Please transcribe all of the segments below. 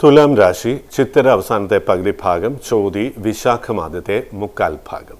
തുലാം രാശി ചിത്തിര അവസാനത്തെ പകുതി ഭാഗം ചോതി വിശാഖം ആദ്യത്തെ മുക്കാൽ ഭാഗം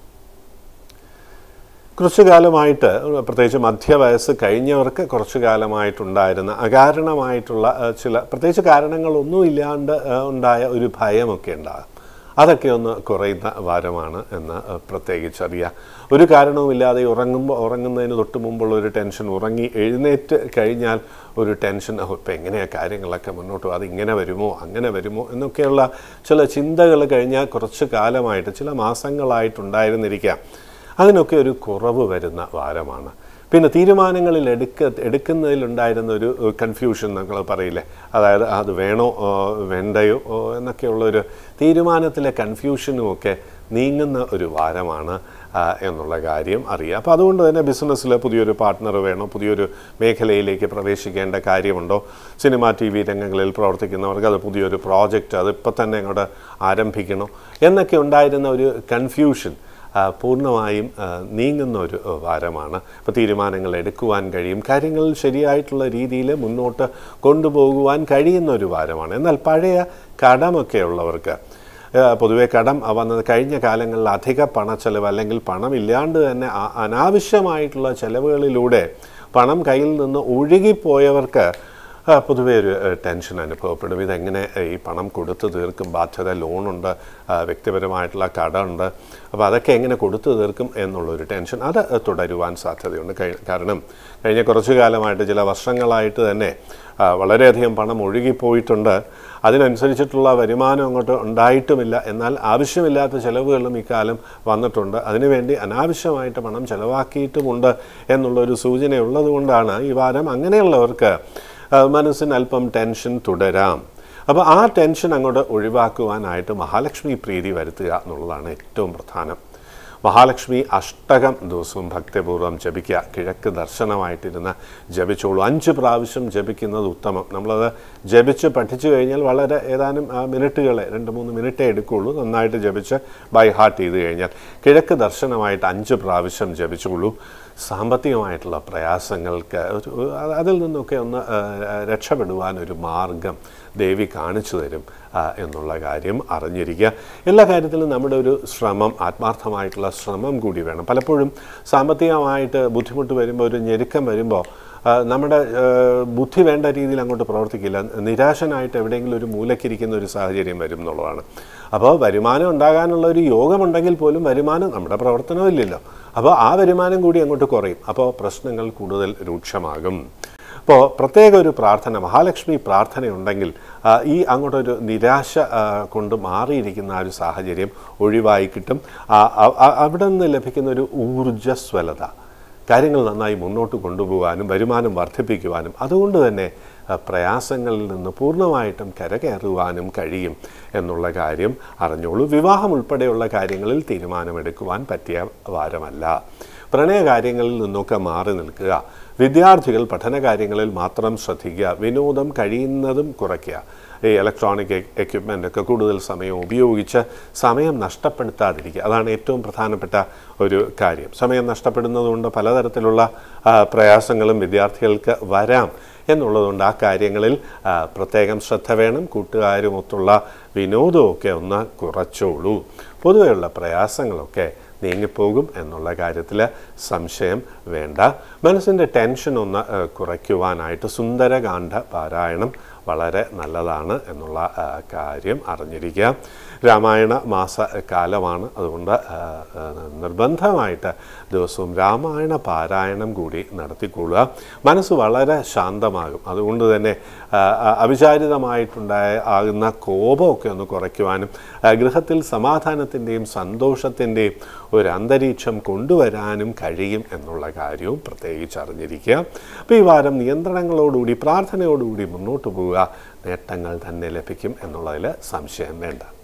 കുറച്ചു കാലമായിട്ട് പ്രത്യേകിച്ച് മധ്യവയസ്സ് കഴിഞ്ഞവർക്ക് കുറച്ചു കാലമായിട്ടുണ്ടായിരുന്ന അകാരണമായിട്ടുള്ള ഏഹ്, ചില പ്രത്യേകിച്ച് കാരണങ്ങളൊന്നും ഇല്ലാണ്ട് ഏഹ്, ഉണ്ടായ ഒരു ഭയമൊക്കെ ഉണ്ടാകും അതൊക്കെ ഒന്ന് കുറയുന്ന വാരമാണ് എന്ന് ഏഹ്, പ്രത്യേകിച്ചറിയാം ഒരു കാരണവുമില്ലാതെ ഉറങ്ങുമ്പോൾ ഉറങ്ങുന്നതിന് തൊട്ട് മുമ്പുള്ള ഒരു ടെൻഷൻ ഉറങ്ങി എഴുന്നേറ്റ് കഴിഞ്ഞാൽ ഒരു ടെൻഷൻ ഓ ഇപ്പം എങ്ങനെയാണ് കാര്യങ്ങളൊക്കെ മുന്നോട്ട് പോകും അതിങ്ങനെ വരുമോ അങ്ങനെ വരുമോ എന്നൊക്കെയുള്ള ചില ചിന്തകൾ കഴിഞ്ഞാൽ കുറച്ച് കാലമായിട്ട് ചില മാസങ്ങളായിട്ടുണ്ടായിരുന്നിരിക്കാം അതിനൊക്കെ ഒരു കുറവ് വരുന്ന വാരമാണ് പിന്നെ തീരുമാനങ്ങളിൽ എടുക്ക എടുക്കുന്നതിലുണ്ടായിരുന്ന ഒരു കൺഫ്യൂഷൻ നമ്മൾ പറയില്ലേ അതായത് അത് വേണോ ഓ, വേണ്ടയോ ഓ, എന്നൊക്കെയുള്ളൊരു തീരുമാനത്തിലെ കൺഫ്യൂഷനും ഒക്കെ നീങ്ങുന്ന ഒരു വാരമാണ് ആ, എന്നുള്ള കാര്യം അറിയാം അപ്പോൾ അതുകൊണ്ട് തന്നെ ബിസിനസ്സിൽ പുതിയൊരു പാർട്ട്ണർ വേണോ പുതിയൊരു മേഖലയിലേക്ക് പ്രവേശിക്കേണ്ട കാര്യമുണ്ടോ സിനിമ ടി വി രംഗങ്ങളിൽ പ്രവർത്തിക്കുന്നവർക്ക് അത് പുതിയൊരു പ്രോജക്റ്റ് അത് ഇപ്പം തന്നെ അങ്ങോട്ട് ആരംഭിക്കണോ എന്നൊക്കെ ഉണ്ടായിരുന്ന ഒരു കൺഫ്യൂഷൻ ആ, പൂർണ്ണമായും ആ, നീങ്ങുന്ന ഒരു ആ, വാരമാണ് ഇപ്പോൾ തീരുമാനങ്ങൾ എടുക്കുവാൻ കഴിയും കാര്യങ്ങൾ ശരിയായിട്ടുള്ള രീതിയിൽ മുന്നോട്ട് കൊണ്ടുപോകുവാൻ കഴിയുന്ന ഒരു വാരമാണ് എന്നാൽ പഴയ കടമൊക്കെ ഉള്ളവർക്ക് ആ, പൊതുവെ കടം വന്നത് കഴിഞ്ഞ കാലങ്ങളിൽ അധിക പണച്ചെലവ് അല്ലെങ്കിൽ പണമില്ലാണ്ട് തന്നെ ആ- അനാവശ്യമായിട്ടുള്ള ചെലവുകളിലൂടെ പണം കയ്യിൽ നിന്ന് ഒഴുകിപ്പോയവർക്ക് ആ, പൊതുവേ ഒരു ഏഹ്, ടെൻഷൻ അനുഭവപ്പെടും ഇതെങ്ങനെ ഏഹ്, ഈ പണം കൊടുത്തു തീർക്കും ബാധ്യത ലോണുണ്ട് ആ, വ്യക്തിപരമായിട്ടുള്ള കടമുണ്ട് അപ്പോൾ അതൊക്കെ എങ്ങനെ കൊടുത്തു തീർക്കും എന്നുള്ളൊരു ടെൻഷൻ അത് തുടരുവാൻ സാധ്യതയുണ്ട് കഴി- കാരണം കഴിഞ്ഞ കുറച്ചു കാലമായിട്ട് ചില വർഷങ്ങളായിട്ട് തന്നെ ആ, വളരെയധികം പണം ഒഴുകിപ്പോയിട്ടുണ്ട് അതിനനുസരിച്ചിട്ടുള്ള വരുമാനം അങ്ങോട്ട് ഉണ്ടായിട്ടുമില്ല എന്നാൽ ആവശ്യമില്ലാത്ത ചിലവുകളും ഇക്കാലം വന്നിട്ടുണ്ട് അതിനുവേണ്ടി അനാവശ്യമായിട്ട് പണം ചിലവാക്കിയിട്ടുമുണ്ട് എന്നുള്ളൊരു സൂചന ഉള്ളതുകൊണ്ടാണ് ഈ വാരം അങ്ങനെയുള്ളവർക്ക് ആ, മനസ്സിന് അല്പം ടെൻഷൻ തുടരാം അപ്പോൾ ആ ടെൻഷൻ അങ്ങോട്ട് ഒഴിവാക്കുവാനായിട്ട് മഹാലക്ഷ്മി പ്രീതി വരുത്തുക എന്നുള്ളതാണ് ഏറ്റവും പ്രധാനം മഹാലക്ഷ്മി അഷ്ടകം ദിവസവും ഭക്തിപൂർവ്വം ജപിക്കുക കിഴക്ക് ദർശനമായിട്ടിരുന്ന് ജപിച്ചോളൂ അഞ്ച് പ്രാവശ്യം ജപിക്കുന്നത് ഉത്തമം നമ്മളത് ജപിച്ച് പഠിച്ചു കഴിഞ്ഞാൽ വളരെ ഏതാനും ആ, മിനിറ്റുകളെ രണ്ട് മൂന്ന് മിനിറ്റേ എടുക്കുകയുള്ളൂ നന്നായിട്ട് ജപിച്ച് ബൈ ഹാർട്ട് ചെയ്ത് കഴിഞ്ഞാൽ കിഴക്ക് ദർശനമായിട്ട് അഞ്ച് പ്രാവശ്യം ജപിച്ചോളൂ സാമ്പത്തികമായിട്ടുള്ള പ്രയാസങ്ങൾക്ക് ഒരു അത് അതിൽ നിന്നൊക്കെ ഒന്ന് ആ, രക്ഷപ്പെടുവാൻ ഒരു മാർഗം ദേവി കാണിച്ചു തരും ആ, എന്നുള്ള കാര്യം അറിഞ്ഞിരിക്കുക എല്ലാ കാര്യത്തിലും നമ്മുടെ ഒരു ശ്രമം ആത്മാർത്ഥമായിട്ടുള്ള ശ്രമം കൂടി വേണം പലപ്പോഴും സാമ്പത്തികമായിട്ട് ബുദ്ധിമുട്ട് വരുമ്പോൾ ഒരു ഞെരുക്കം വരുമ്പോൾ ആ, നമ്മുടെ ആ, ബുദ്ധി വേണ്ട രീതിയിൽ അങ്ങോട്ട് പ്രവർത്തിക്കില്ല നിരാശനായിട്ട് എവിടെയെങ്കിലും ഒരു മൂലക്കിരിക്കുന്ന ഒരു സാഹചര്യം വരും എന്നുള്ളതാണ് അപ്പോൾ വരുമാനം ഉണ്ടാകാനുള്ള ഒരു യോഗമുണ്ടെങ്കിൽ പോലും വരുമാനം നമ്മുടെ പ്രവർത്തനമില്ലല്ലോ അപ്പോൾ ആ വരുമാനം കൂടി അങ്ങോട്ട് കുറയും അപ്പോൾ പ്രശ്നങ്ങൾ കൂടുതൽ രൂക്ഷമാകും അപ്പോൾ പ്രത്യേക ഒരു പ്രാർത്ഥന മഹാലക്ഷ്മി പ്രാർത്ഥനയുണ്ടെങ്കിൽ ആ, ഈ അങ്ങോട്ടൊരു നിരാശ ആ, കൊണ്ട് മാറിയിരിക്കുന്ന ആ ഒരു സാഹചര്യം ഒഴിവായി കിട്ടും ആ, ആ- ആ- അവിടെ നിന്ന് ലഭിക്കുന്ന ഒരു ഊർജ്ജസ്വലത കാര്യങ്ങൾ നന്നായി മുന്നോട്ട് കൊണ്ടുപോകാനും വരുമാനം വർദ്ധിപ്പിക്കുവാനും അതുകൊണ്ട് തന്നെ ആ, പ്രയാസങ്ങളിൽ നിന്ന് പൂർണ്ണമായിട്ടും കരകയറുവാനും കഴിയും എന്നുള്ള കാര്യം അറിഞ്ഞോളൂ വിവാഹം ഉൾപ്പെടെയുള്ള കാര്യങ്ങളിൽ തീരുമാനമെടുക്കുവാൻ പറ്റിയ വാരമല്ല പ്രണയകാര്യങ്ങളിൽ നിന്നൊക്കെ മാറി നിൽക്കുക വിദ്യാർത്ഥികൾ പഠന കാര്യങ്ങളിൽ മാത്രം ശ്രദ്ധിക്കുക വിനോദം കഴിയുന്നതും കുറയ്ക്കുക ഈ ഇലക്ട്രോണിക് എക്യുപ്മെൻ്റ് ഒക്കെ കൂടുതൽ സമയം ഉപയോഗിച്ച് സമയം നഷ്ടപ്പെടുത്താതിരിക്കുക അതാണ് ഏറ്റവും പ്രധാനപ്പെട്ട ഒരു കാര്യം സമയം നഷ്ടപ്പെടുന്നതുകൊണ്ട് പലതരത്തിലുള്ള ആ, പ്രയാസങ്ങളും വിദ്യാർത്ഥികൾക്ക് വരാം എന്നുള്ളതുകൊണ്ട് ആ കാര്യങ്ങളിൽ ആ, പ്രത്യേകം ശ്രദ്ധ വേണം കൂട്ടുകാരുമൊത്തുള്ള വിനോദമൊക്കെ ഒന്ന് കുറച്ചോളൂ പൊതുവെയുള്ള പ്രയാസങ്ങളൊക്കെ നീങ്ങിപ്പോകും എന്നുള്ള കാര്യത്തിൽ സംശയം വേണ്ട മനസ്സിൻ്റെ ടെൻഷൻ ഒന്ന് ആ, കുറയ്ക്കുവാനായിട്ട് സുന്ദരകാന്ഡ പാരായണം വളരെ നല്ലതാണ് എന്നുള്ള ആ, കാര്യം അറിഞ്ഞിരിക്കുക രാമായണ മാസ കാലമാണ് അതുകൊണ്ട് ആ, ആ, നിർബന്ധമായിട്ട് ദിവസവും രാമായണ പാരായണം കൂടി നടത്തിക്കൊള്ളുക മനസ്സ് വളരെ ശാന്തമാകും അതുകൊണ്ട് തന്നെ ആ, ആ, അവിചാരിതമായിട്ടുണ്ടായ ആകുന്ന കോപമൊക്കെ ഒന്ന് കുറയ്ക്കുവാനും ആ, ഗൃഹത്തിൽ സമാധാനത്തിൻ്റെയും സന്തോഷത്തിൻ്റെയും ഒരു അന്തരീക്ഷം കൊണ്ടുവരാനും കഴിയും എന്നുള്ള കാര്യവും പ്രത്യേകിച്ച് അറിഞ്ഞിരിക്കുക അപ്പോൾ ഈ വാരം നിയന്ത്രണങ്ങളോടുകൂടി പ്രാർത്ഥനയോടുകൂടി മുന്നോട്ട് പോവുക നേട്ടങ്ങൾ തന്നെ ലഭിക്കും എന്നുള്ളതിൽ സംശയം വേണ്ട